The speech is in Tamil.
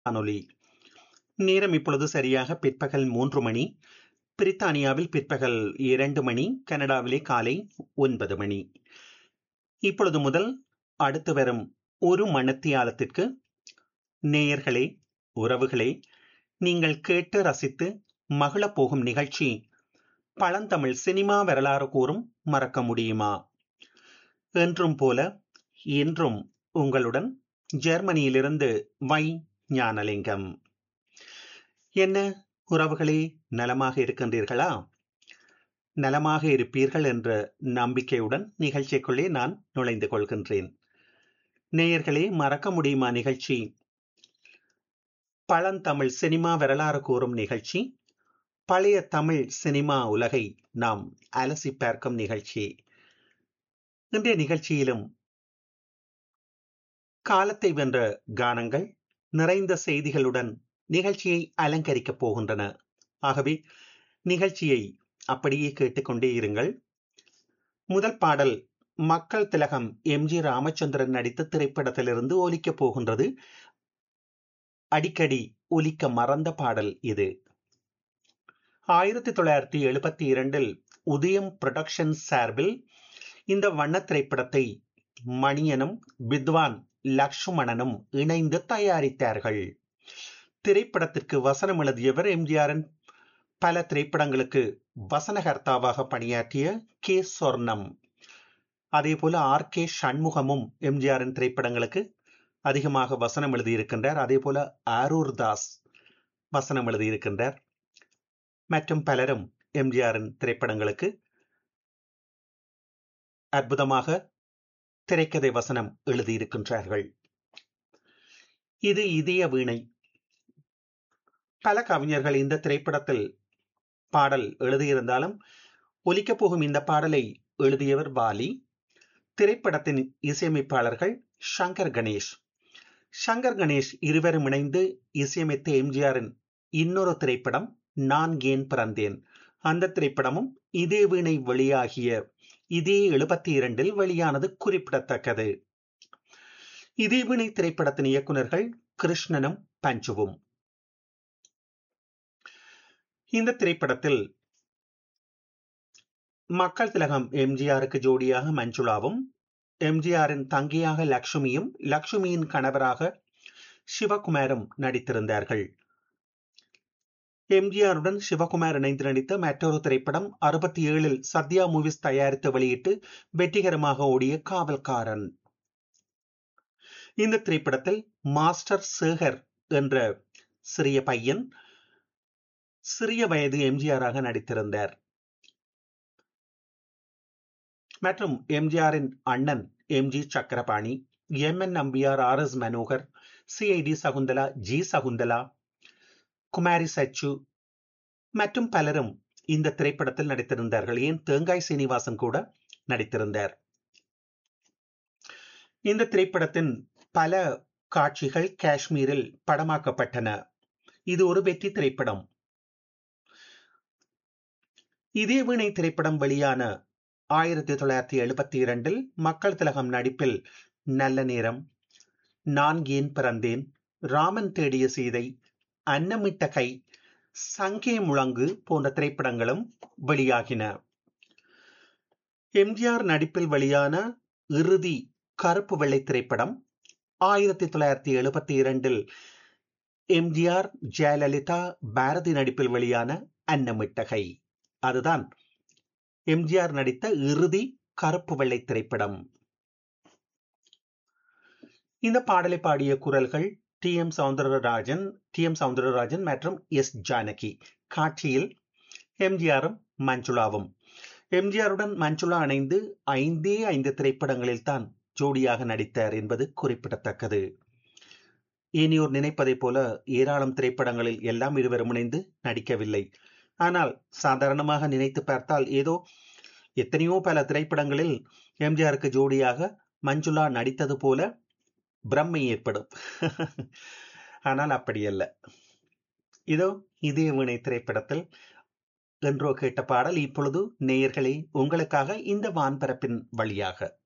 வானொலி நேரம் இப்பொழுது சரியாக பிற்பகல் மூன்று மணி பிரித்தானியாவில் பிற்பகல் இரண்டு மணி கனடாவிலே காலை ஒன்பது மணி இப்பொழுது முதல் அடுத்து வரும் ஒரு மணத்தியாலத்திற்கு நேயர்களே உறவுகளே நீங்கள் கேட்டு ரசித்து மகிழப் போகும் நிகழ்ச்சி பழந்தமிழ் சினிமா வரலாறு கூறும் மறக்க முடியுமா என்றும் போல இன்றும் உங்களுடன் ஜெர்மனியிலிருந்து வை ஞானலிங்கம் என்ன உறவுகளே நலமாக இருக்கின்றீர்களா நலமாக இருப்பீர்கள் என்ற நம்பிக்கையுடன் நிகழ்ச்சிக்குள்ளே நான் நுழைந்து கொள்கின்றேன் நேயர்களே மறக்க முடியுமா நிகழ்ச்சி பழந்தமிழ் சினிமா வரலாறு கூறும் நிகழ்ச்சி பழைய தமிழ் சினிமா உலகை நாம் அலசி பார்க்கும் நிகழ்ச்சி இன்றைய நிகழ்ச்சியிலும் காலத்தை வென்ற கானங்கள் நிறைந்த செய்திகளுடன் நிகழ்ச்சியை அலங்கரிக்கப் போகின்றன ஆகவே நிகழ்ச்சியை அப்படியே கேட்டுக்கொண்டே இருங்கள் முதல் பாடல் மக்கள் திலகம் எம் ஜி ராமச்சந்திரன் நடித்த திரைப்படத்திலிருந்து ஒலிக்கப் போகின்றது அடிக்கடி ஒலிக்க மறந்த பாடல் இது ஆயிரத்தி தொள்ளாயிரத்தி எழுபத்தி இரண்டில் உதயம் புரொடக்ஷன் சார்பில் இந்த வண்ண திரைப்படத்தை மணியனும் வித்வான் லக்ஷ்மணனும் இணைந்து தயாரித்தார்கள் திரைப்படத்திற்கு வசனம் எழுதியவர் எம்ஜிஆரின் பல திரைப்படங்களுக்கு வசனகர்த்தாவாக பணியாற்றிய கே சொர்ணம் அதே போல ஆர் கே சண்முகமும் எம்ஜிஆரின் திரைப்படங்களுக்கு அதிகமாக வசனம் எழுதியிருக்கின்றார் அதே போல ஆரூர் தாஸ் வசனம் எழுதியிருக்கின்றார் மற்றும் பலரும் எம்ஜிஆரின் திரைப்படங்களுக்கு அற்புதமாக திரைக்கதை வசனம் எழுதியிருக்கின்றார்கள் இது இதய வீணை பல கவிஞர்கள் இந்த திரைப்படத்தில் பாடல் எழுதியிருந்தாலும் ஒலிக்கப் போகும் இந்த பாடலை எழுதியவர் வாலி திரைப்படத்தின் இசையமைப்பாளர்கள் சங்கர் கணேஷ் சங்கர் கணேஷ் இருவரும் இணைந்து இசையமைத்த எம்ஜிஆரின் இன்னொரு திரைப்படம் நான் ஏன் பிறந்தேன் அந்த திரைப்படமும் இதே வீணை வெளியாகிய இதே எழுபத்தி இரண்டில் வெளியானது குறிப்பிடத்தக்கது இதே வீணை திரைப்படத்தின் இயக்குநர்கள் கிருஷ்ணனும் பஞ்சுவும் இந்த திரைப்படத்தில் மக்கள் திலகம் எம்ஜிஆருக்கு ஜோடியாக மஞ்சுளாவும் எம்ஜிஆரின் தங்கையாக லக்ஷ்மியும் லக்ஷ்மியின் கணவராக சிவகுமாரும் நடித்திருந்தார்கள் எம்ஜிஆருடன் சிவகுமார் இணைந்து நடித்த மற்றொரு திரைப்படம் அறுபத்தி ஏழில் சத்யா மூவிஸ் தயாரித்து வெளியிட்டு வெற்றிகரமாக ஓடிய காவல்காரன் இந்த திரைப்படத்தில் மாஸ்டர் சேகர் என்ற சிறிய பையன் சிறிய வயது எம்ஜிஆராக நடித்திருந்தார் மற்றும் எம்ஜிஆரின் அண்ணன் M G Chakrapani M N Nambiar R S Manohar CID Sakunthala G Sakunthala Kumari Sachu மற்றும் பலரும் இந்த திரைப்படத்தில் நடித்திருந்தார்கள் ஏன் தேங்காய் சீனிவாசன் கூட நடித்திருந்தார் இந்த திரைப்படத்தின் பல காட்சிகள் காஷ்மீரில் படமாக்கப்பட்டன இது ஒரு வெற்றி திரைப்படம் இதே வீணை திரைப்படம் வெளியான ஆயிரத்தி தொள்ளாயிரத்தி எழுபத்தி இரண்டில் மக்கள் திலகம் நடிப்பில் நல்ல நேரம் நான் ஏன் பிறந்தேன் ராமன் தேடிய சீதை அன்னமிட்ட கை சங்கே முழங்கு போன்ற திரைப்படங்களும் வெளியாகின எம்ஜிஆர் நடிப்பில் வெளியான இறுதி கருப்பு வெள்ளை திரைப்படம் ஆயிரத்தி தொள்ளாயிரத்தி எழுபத்தி இரண்டில் எம்ஜிஆர் ஜெயலலிதா பாரதி நடிப்பில் வெளியான அன்னமிட்டகை அதுதான் எம்ஜிஆர் நடித்த இறுதி கருப்பு வெள்ளை திரைப்படம் இந்த பாடலை பாடிய குரல்கள் T M Soundararajan T M Soundararajan மற்றும் எஸ் ஜானகி காட்சியில் எம்ஜிஆரும் மஞ்சுளாவும் எம்ஜிஆருடன் மஞ்சுளா இணைந்து ஐந்தே ஐந்து திரைப்படங்களில் தான் ஜோடியாக நடித்தார் என்பது குறிப்பிடத்தக்கது இனியோர் நினைப்பதைப் போல ஏராளம் திரைப்படங்களில் எல்லாம் இருவரும் இணைந்து நடிக்கவில்லை ஆனால் சாதாரணமாக நினைத்து பார்த்தால் ஏதோ எத்தனையோ பல திரைப்படங்களில் எம்ஜிஆருக்கு ஜோடியாக மஞ்சுளா நடித்தது போல பிரம்மை ஏற்படும் ஆனால் அப்படியல்ல இதோ இதே வீணை திரைப்படத்தில் என்றோ கேட்ட பாடல் இப்பொழுது நேயர்களே உங்களுக்காக இந்த வான்பரப்பின் வழியாக